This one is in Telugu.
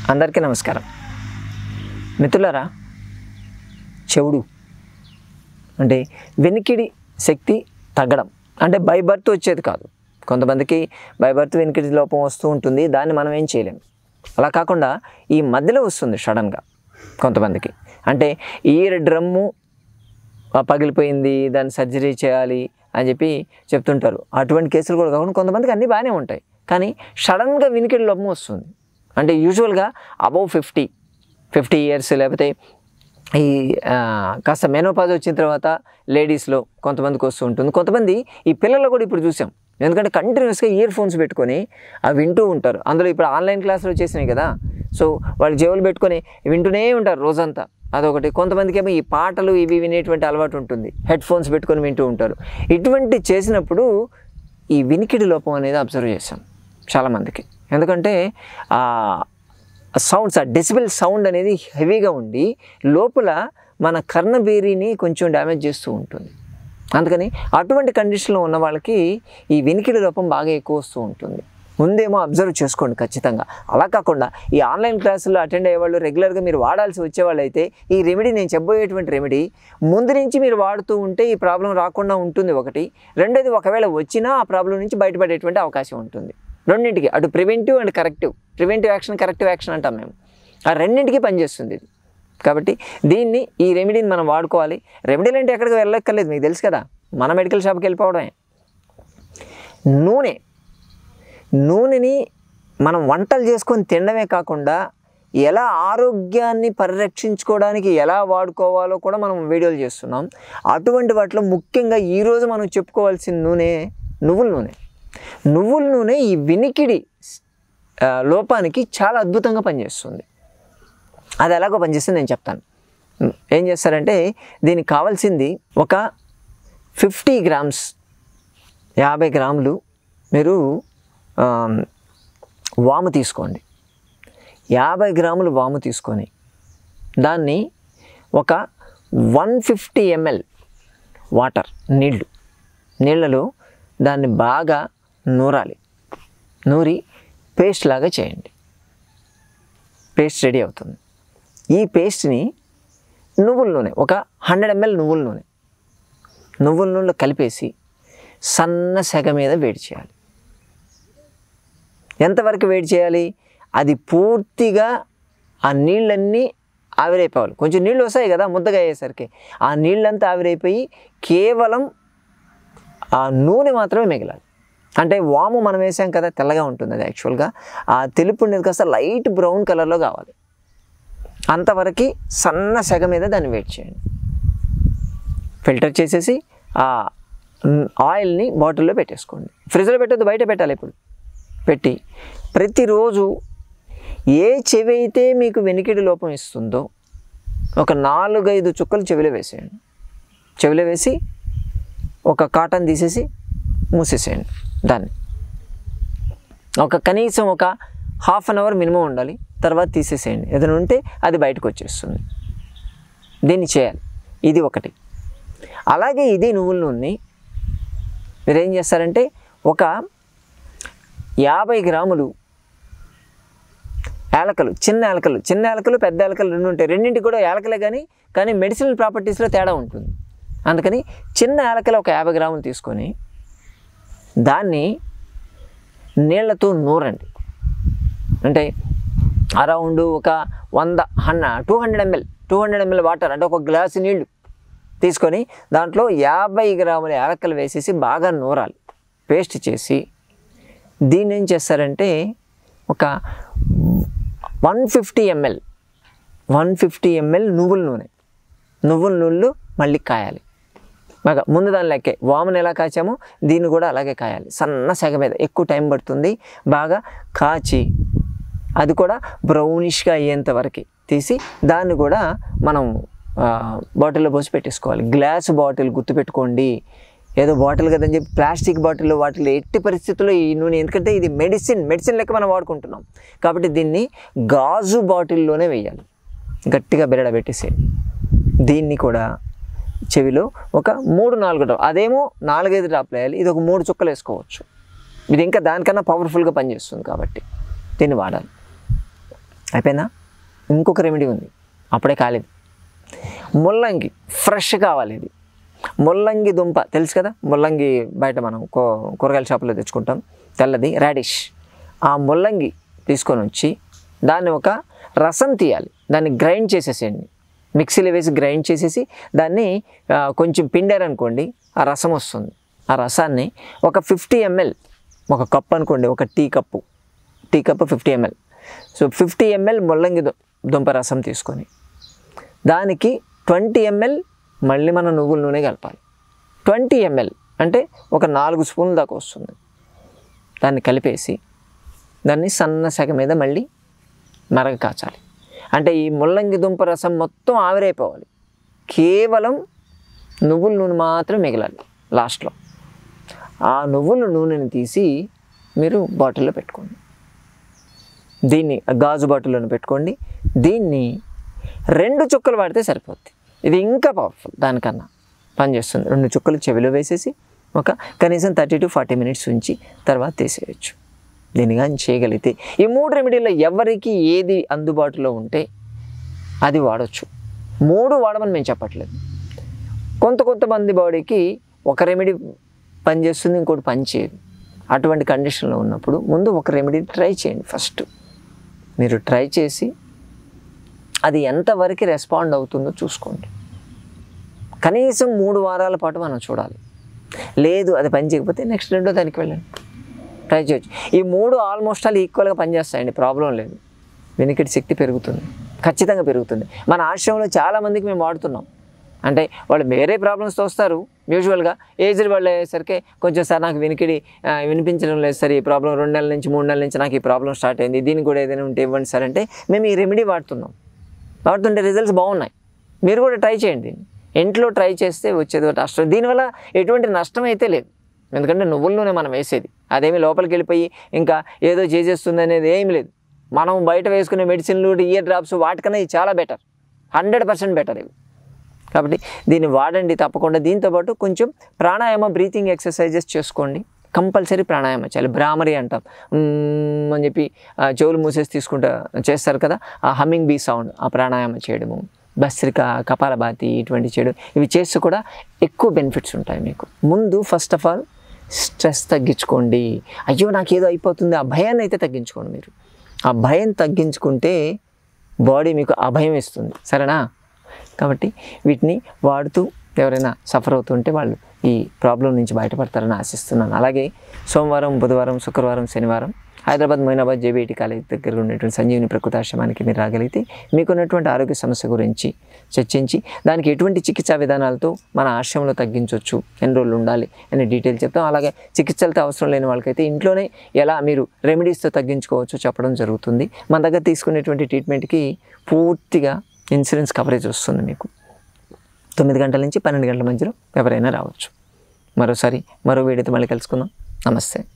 అందరికీ నమస్కారం మిత్రులారా చెవుడు అంటే వెనికిడి శక్తి తగ్గడం అంటే బై బర్త్ వచ్చేది కాదు కొంతమందికి బై బర్త్ వెనికిడి లోపం వస్తూ ఉంటుంది దాన్ని మనం ఏం చేయలేం అలా కాకుండా ఈ మధ్యలో వస్తుంది సడన్గా కొంతమందికి అంటే ఈర డ్రమ్ము ఆ, పగిలిపోయింది దాన్ని సర్జరీ చేయాలి అని చెప్పి చెప్తుంటారు అటువంటి కేసులు కూడా కాకుండా కొంతమందికి అన్నీ బాగానే ఉంటాయి కానీ సడన్గా వినికిడి లోపం వస్తుంది అంటే యూజువల్గా అబౌవ్ ఫిఫ్టీ ఫిఫ్టీ ఇయర్స్ లేకపోతే ఈ ఆ, కాస్త మెనోపాజ్ వచ్చిన తర్వాత లేడీస్లో కొంతమందికి వస్తూ ఉంటుంది కొంతమంది ఈ పిల్లల్లో కూడా ఇప్పుడు చూసాం ఎందుకంటే కంటిన్యూస్గా ఇయర్ ఫోన్స్ పెట్టుకొని అవి వింటూ ఉంటారు అందులో ఇప్పుడు ఆన్లైన్ క్లాసులు వచ్చేసినాయి కదా సో వాళ్ళు జేబులు పెట్టుకొని వింటూనే ఉంటారు రోజంతా అదొకటి కొంతమందికి ఏమో ఈ పాటలు ఇవి వినేటువంటి అలవాటు ఉంటుంది హెడ్ ఫోన్స్ పెట్టుకొని వింటూ ఉంటారు ఇటువంటి చేసినప్పుడు ఈ వినికిడి లోపం అనేది అబ్జర్వ్ చేశాం చాలామందికి ఎందుకంటే ఆ సౌండ్స్ ఆ డెసిబిల్ సౌండ్ అనేది హెవీగా ఉండి లోపల మన కర్ణబేరీని కొంచెం డ్యామేజ్ చేస్తూ ఉంటుంది అందుకని అటువంటి కండిషన్లో ఉన్న వాళ్ళకి ఈ వినికిడి లోపం బాగా ఎక్కువ వస్తూ ఉంటుంది ముందేమో అబ్జర్వ్ చేసుకోండి ఖచ్చితంగా అలా కాకుండా ఈ ఆన్లైన్ క్లాసుల్లో అటెండ్ అయ్యేవాళ్ళు రెగ్యులర్గా మీరు వాడాల్సి వచ్చేవాళ్ళు అయితే ఈ రెమెడీ నేను చెప్పబోయేటువంటి రెమెడీ ముందు నుంచి మీరు వాడుతూ ఉంటే ఈ ప్రాబ్లం రాకుండా ఉంటుంది ఒకటి రెండోది ఒకవేళ వచ్చినా ఆ ప్రాబ్లం నుంచి బయటపడేటువంటి అవకాశం ఉంటుంది రెండింటికి అటు preventive and corrective preventive action corrective action అంటాం మేము ఆ రెండింటికి పనిచేస్తుంది ఇది కాబట్టి దీన్ని ఈ రెమెడీని మనం వాడుకోవాలి రెమెడీలు అంటే ఎక్కడికి వెళ్ళక్కర్లేదు మీకు తెలుసు కదా మన మెడికల్ షాప్కి వెళ్ళిపోవడమే నూనె నూనెని మనం వంటలు చేసుకొని తినడమే కాకుండా ఎలా ఆరోగ్యాన్ని పరిరక్షించుకోవడానికి ఎలా వాడుకోవాలో కూడా మనం వీడియోలు చేస్తున్నాం అటువంటి వాటిలో ముఖ్యంగా ఈరోజు మనం చెప్పుకోవాల్సిన నూనె నువ్వుల నూనె నువ్వుల నూనె ఈ వినికిడి ఆ, లోపానికి చాలా అద్భుతంగా పనిచేస్తుంది అది ఎలాగో పనిచేస్తుంది నేను చెప్తాను ఉమ్, ఏం చేస్తారంటే దీనికి కావాల్సింది ఒక ఫిఫ్టీ గ్రామ్స్ యాభై గ్రాములు మీరు ఆమ్, వాము తీసుకోండి యాభై గ్రాములు వాము తీసుకొని దాన్ని ఒక వన్ ఫిఫ్టీ ఎంఎల్ వాటర్ నీళ్ళు నీళ్ళలో దాన్ని బాగా నూరాలి నూరి పేస్ట్ లాగా చేయండి పేస్ట్ రెడీ అవుతుంది ఈ పేస్ట్ని నువ్వుల నూనె ఒక హండ్రెడ్ ఎంఎల్ నువ్వుల నూనె నువ్వుల నూనెలో కలిపేసి సన్న సెగ మీద వేడి చేయాలి ఎంతవరకు వేడి చేయాలి అది పూర్తిగా ఆ నీళ్ళన్నీ ఆవిరైపోవాలి కొంచెం నీళ్ళు వస్తాయి కదా ముద్దగా అయ్యేసరికి ఆ నీళ్ళంతా ఆవిరైపోయి కేవలం ఆ నూనె మాత్రమే మిగలాలి అంటే వాము మనం వేసాం కదా తెల్లగా ఉంటుంది అది యాక్చువల్గా ఆ తెలుపు ఉండేది కాస్త లైట్ బ్రౌన్ కలర్లో కావాలి అంతవరకు సన్న సెగ మీద దాన్ని వేడి చేయండి ఫిల్టర్ చేసేసి ఆ మ్, ఆయిల్ని బాటిల్లో పెట్టేసుకోండి ఫ్రిడ్జ్లో పెట్టొద్దు బయట పెట్టాలి ఇప్పుడు పెట్టి ప్రతిరోజు ఏ చెవి అయితే మీకు వెనికిడి లోపం ఇస్తుందో ఒక నాలుగైదు చుక్కలు చెవిలో వేసేయండి చెవిలో వేసి ఒక కాటన్ తీసేసి మూసేసేయండి దాన్ని ఒక కనీసం ఒక హాఫ్ అన్ అవర్ మినిమం ఉండాలి తర్వాత తీసేసేయండి ఏదైనా ఉంటే అది బయటకు వచ్చేస్తుంది దీన్ని చేయాలి ఇది ఒకటి అలాగే ఇది నువ్వుల నూనె మీరు ఏం చేస్తారంటే ఒక యాభై గ్రాములు యాలకలు చిన్న యాలకలు చిన్న యాలకలు పెద్ద యాలకలు రెండు ఉంటాయి రెండింటికి కూడా యాలకలే కానీ కానీ మెడిసినల్ ప్రాపర్టీస్లో తేడా ఉంటుంది అందుకని చిన్న యాలకలు ఒక యాభై గ్రాములు తీసుకొని దాన్ని నీళ్లతో నూరండి అంటే అరౌండ్ ఒక వంద హన్న two hundred ml two hundred ml water అంటే ఒక గ్లాసు నీళ్లు తీసుకొని దాంట్లో యాభై గ్రాముల యాలకలు వేసేసి బాగా నూరాలి పేస్ట్ చేసి దీన్ని ఏం చేస్తారంటే ఒక one fifty ml one fifty ml నువ్వుల నూనె నువ్వుల నూనెలు మళ్ళీ కాయాలి బాగా ముందు దాని లెక్కే వామును ఎలా కాచామో దీన్ని కూడా అలాగే కాయాలి సన్న సెగ మీద ఎక్కువ టైం పడుతుంది బాగా కాచి అది కూడా బ్రౌనిష్గా అయ్యేంత వరకు తీసి దాన్ని కూడా మనం ఆ, బాటిల్లో పోసి పెట్టేసుకోవాలి గ్లాస్ బాటిల్ గుర్తుపెట్టుకోండి ఏదో బాటిల్ కదని చెప్పి ప్లాస్టిక్ బాటిల్లో వాటిలో ఎట్టి పరిస్థితుల్లో ఈ నూనె ఎందుకంటే ఇది మెడిసిన్ మెడిసిన్ లెక్క మనం వాడుకుంటున్నాం కాబట్టి దీన్ని గాజు బాటిల్లోనే వేయాలి గట్టిగా బెరడ పెట్టేసేయండి దీన్ని కూడా చెవిలో ఒక మూడు నాలుగు డ్రాప్ అదేమో నాలుగైదు డ్రాప్లు వేయాలి ఇది ఒక మూడు చుక్కలు వేసుకోవచ్చు ఇది ఇంకా దానికన్నా పవర్ఫుల్గా పనిచేస్తుంది కాబట్టి దీన్ని వాడాలి అయిపోయిందా ఇంకొక రెమెడీ ఉంది అప్పుడే కాలేదు ముల్లంగి ఫ్రెష్ కావాలి ఇది ముల్లంగి దుంప తెలుసు కదా ముల్లంగి బయట మనం కూ కూరగాయల షాపులో తెచ్చుకుంటాం తెల్లది రాడిష్ ఆ ముల్లంగి తీసుకొని వచ్చి దాన్ని ఒక రసం తీయాలి దాన్ని గ్రైండ్ చేసేసేయండి మిక్సీలో వేసి గ్రైండ్ చేసేసి దాన్ని ఆ, కొంచెం పిండారనుకోండి ఆ రసం వస్తుంది ఆ రసాన్ని ఒక ఫిఫ్టీ ఎంఎల్ ఒక కప్ అనుకోండి ఒక tea cup tea cup fifty ml so fifty ml ముల్లంగి దు- దుంప రసం తీసుకొని దానికి ట్వంటీ ఎంఎల్ మళ్ళీ మనం నువ్వుల నూనె కలపాలి ట్వంటీ ఎంఎల్ అంటే ఒక నాలుగు స్పూన్ల దాకా వస్తుంది దాన్ని కలిపేసి దాన్ని సన్న సెగ మీద మళ్ళీ మరగ కాచాలి అంటే ఈ ముల్లంగి దుంప రసం మొత్తం ఆవిరైపోవాలి కేవలం నువ్వుల నూనె మాత్రం మిగలాలి లాస్ట్లో ఆ నువ్వుల నూనెని తీసి మీరు బాటిల్లో పెట్టుకోండి దీన్ని గాజు బాటిల్లోనే పెట్టుకోండి దీన్ని రెండు చుక్కలు వాడితే సరిపోద్ది ఇది ఇంకా పవర్ఫుల్ దానికన్నా పనిచేస్తుంది రెండు చుక్కలు చెవిలో వేసేసి ఒక కనీసం థర్టీ టు ఫార్టీ మినిట్స్ ఉంచి తర్వాత తీసేయచ్చు దీన్ని కానీ చేయగలిగితే ఈ మూడు రెమెడీలో ఎవరికి ఏది అందుబాటులో ఉంటే అది వాడచ్చు మూడు వాడమని మేము చెప్పట్లేదు కొంత కొంతమంది బాడీకి ఒక రెమెడీ పనిచేస్తుంది ఇంకోటి పని చేయదు అటువంటి కండిషన్లో ఉన్నప్పుడు ముందు ఒక రెమెడీ ట్రై చేయండి ఫస్ట్ మీరు ట్రై చేసి అది ఎంతవరకు రెస్పాండ్ అవుతుందో చూసుకోండి కనీసం మూడు వారాల పాటు మనం చూడాలి లేదు అది పని చేయకపోతే నెక్స్ట్ రెండో దానికి వెళ్ళండి ట్రై చేయొచ్చు ఈ మూడు ఆల్మోస్ట్ ఆల్ ఈక్వల్గా పనిచేస్తాయండి ప్రాబ్లం లేదు వెనుకటి శక్తి పెరుగుతుంది ఖచ్చితంగా పెరుగుతుంది మన ఆశ్రమంలో చాలామందికి మేము వాడుతున్నాం అంటే వాళ్ళు వేరే ప్రాబ్లమ్స్తో వస్తారు యూజువల్గా ఏజ్డ్ వాళ్ళు అయ్యేసరికి కొంచెం సార్ నాకు వినికిడి ఆ, వినిపించడం లేదు సార్ ఈ ప్రాబ్లం రెండు నెలల నుంచి మూడు నెలల నుంచి నాకు ఈ ప్రాబ్లం స్టార్ట్ అయింది దీనికి కూడా ఏదైనా ఉంటే ఇవ్వండి సార్ అంటే మేము ఈ రెమెడీ వాడుతున్నాం వాడుతుంటే రిజల్ట్స్ బాగున్నాయి మీరు కూడా ట్రై చేయండి ఇంట్లో ట్రై చేస్తే వచ్చేది ఒకటి నష్టం దీనివల్ల ఎటువంటి నష్టం అయితే లేదు ఎందుకంటే నువ్వుల నూనె మనం వేసేది అదేమి లోపలికి వెళ్ళిపోయి ఇంకా ఏదో చేసేస్తుంది అనేది ఏమి లేదు మనం బయట వేసుకునే మెడిసిన్లు ఇయర్ డ్రాప్స్ వాటికన్నా ఇది చాలా బెటర్ హండ్రెడ్ పర్సెంట్ బెటర్ ఇవి కాబట్టి దీన్ని వాడండి తప్పకుండా దీంతోపాటు కొంచెం ప్రాణాయామ బ్రీతింగ్ ఎక్సర్సైజెస్ చేసుకోండి కంపల్సరీ ప్రాణాయామం చేయాలి బ్రామరీ అంటాం మ్మ్ అని చెప్పి ఆ, చెవులు మూసేసి తీసుకుంటా చేస్తారు కదా ఆ హమ్మింగ్ బీ సౌండ్ ఆ ప్రాణాయామం చేయడము భస్త్రిక కపాలభాతి ఇటువంటి చేయడం ఇవి చేస్తే కూడా ఎక్కువ బెనిఫిట్స్ ఉంటాయి మీకు ముందు ఫస్ట్ ఆఫ్ ఆల్ స్ట్రెస్ తగ్గించుకోండి అయ్యో నాకు ఏదో అయిపోతుంది ఆ భయాన్ని అయితే తగ్గించుకోండి మీరు ఆ భయం తగ్గించుకుంటే బాడీ మీకు అభయం ఇస్తుంది సరేనా కాబట్టి వీటిని వాడుతూ ఎవరైనా సఫర్ అవుతుంటే వాళ్ళు ఈ ప్రాబ్లం నుంచి బయటపడతారని ఆశిస్తున్నాను అలాగే సోమవారం బుధవారం శుక్రవారం శనివారం హైదరాబాద్ మొయినాబాద్ జేబీటీ కాలేజ్ దగ్గర ఉన్నటువంటి సంజీవిని ప్రకృతాశ్రమానికి మీరు రాగలిగితే మీకున్నటువంటి ఆరోగ్య సమస్య గురించి చర్చించి దానికి ఎటువంటి చికిత్సా విధానాలతో మన ఆశ్రమంలో తగ్గించవచ్చు ఎన్ని రోజులు ఉండాలి అనే డీటెయిల్ చెప్తాం అలాగే చికిత్సలతో అవసరం లేని వాళ్ళకైతే ఇంట్లోనే ఎలా మీరు రెమెడీస్తో తగ్గించుకోవచ్చు చెప్పడం జరుగుతుంది మన దగ్గర తీసుకునేటువంటి ట్రీట్మెంట్కి పూర్తిగా ఇన్సూరెన్స్ కవరేజ్ వస్తుంది మీకు తొమ్మిది గంటల నుంచి పన్నెండు గంటల మధ్యలో ఎవరైనా రావచ్చు మరోసారి మరో వీడియోతో మళ్ళీ కలుసుకుందాం నమస్తే